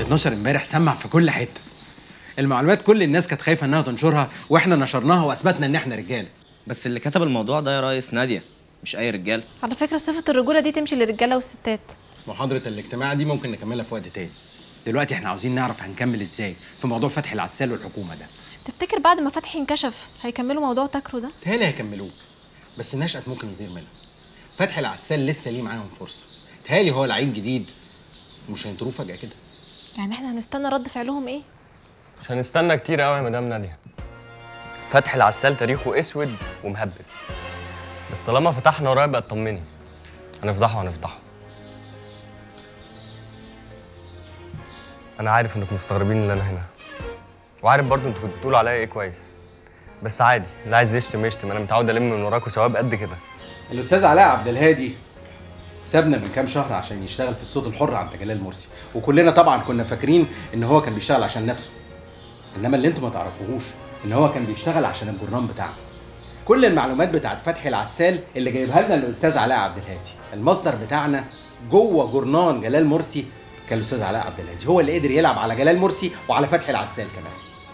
12 امبارح سمع في كل حته المعلومات كل الناس كانت خايفه انها تنشرها واحنا نشرناها واثبتنا ان احنا رجاله بس اللي كتب الموضوع ده يا ريس ناديه مش اي رجال على فكره صفه الرجوله دي تمشي للرجاله والستات محاضره الاجتماع دي ممكن نكملها في وقت تاني دلوقتي احنا عاوزين نعرف هنكمل ازاي في موضوع فتح العسال والحكومه ده تفتكر بعد ما فتحي انكشف هيكملوا موضوع تاكرو ده تهيألي هيكملوه بس النشأة ممكن يطير منها فتحي العسال لسه ليه معاهم فرصه تهيألي هو لعيب جديد ومش هينطروه فجاه كده يعني احنا هنستنى رد فعلهم ايه مش هنستنى كتير قوي يا مدام ناديه فتح العسال تاريخه اسود ومهبب بس طالما فتحنا قريب بقى اطمني هنفضحه هنفضحه انا عارف انكم مستغربين ان انا هنا وعارف برضو انتوا كنتوا بتقولوا عليا ايه كويس بس عادي اللي عايز يشتم يشتم انا متعود الم من وراكوا ثواب قد كده الاستاذ علاء عبد الهادي سابنا من كام شهر عشان يشتغل في الصوت الحر عند جلال مرسي وكلنا طبعا كنا فاكرين ان هو كان بيشتغل عشان نفسه انما اللي انتوا ما تعرفوهوش ان هو كان بيشتغل عشان الجرنان بتاعنا كل المعلومات بتاعت فتحي العسال اللي جايبها لنا الاستاذ علاء عبد الهادي المصدر بتاعنا جوه جرنان جلال مرسي كان الاستاذ علاء عبد الهادي هو اللي قدر يلعب على جلال مرسي وعلى فتحي العسال كمان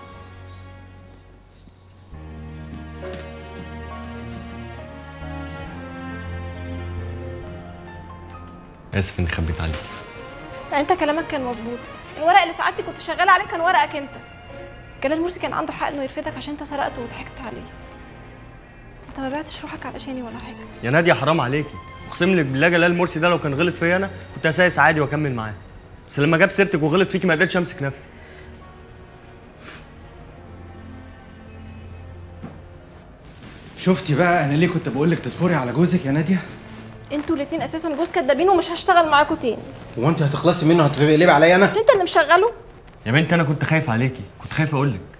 اسف اني خبيت عليك لا انت كلامك كان مظبوط الورق اللي سعادتي كنت شغاله عليه كان ورقك انت جلال مرسي كان عنده حق انه يرفدك عشان انت سرقته وضحكت عليه انت ما بعتش روحك علشاني ولا حاجه يا ناديه حرام عليكي اقسم لك بالله جلال مرسي ده لو كان غلط فيا انا كنت هسايس عادي واكمل معاه بس لما جاب سيرتك وغلط فيكي ما قدرتش امسك نفسي شفتي بقى انا ليه كنت بقول لك تصبري على جوزك يا ناديه انتوا الاتنين اساسا جوز كدابين ومش هشتغل معاكوا تاني هو انت هتخلصي منه هتقلبي عليا انا مش انت اللي مشغله يا بنت انا كنت خايف عليكي كنت خايف اقول لك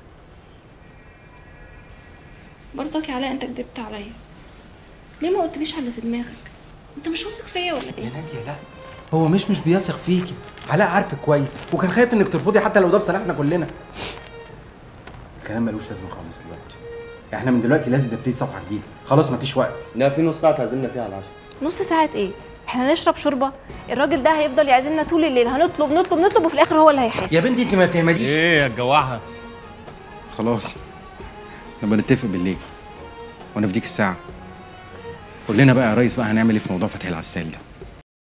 برضك يا علاء انت كدبت عليا ليه ما قلتليش على اللي في دماغك انت مش واثق فيا ولا يا ايه ناديه لا هو مش مش بيثق فيكي علاء عارفك كويس وكان خايف انك ترفضي حتى لو ده في صالحنا كلنا الكلام ملوش لازمه خالص دلوقتي احنا من دلوقتي لازم نبتدي صفحه جديده خلاص مفيش وقت لا في نص ساعه تعزمنا فيها على العشاء نص ساعه ايه احنا نشرب شوربه الراجل ده هيفضل يعزمنا طول الليل هنطلب نطلب نطلب وفي الاخر هو اللي هيحاسب يا بنتي انت ما بتهمديش ايه هتجوعها خلاص نبقى نتفق بالليل وانا في ديك الساعه قول لنا بقى يا ريس بقى هنعمل ايه في موضوع فتح العسال ده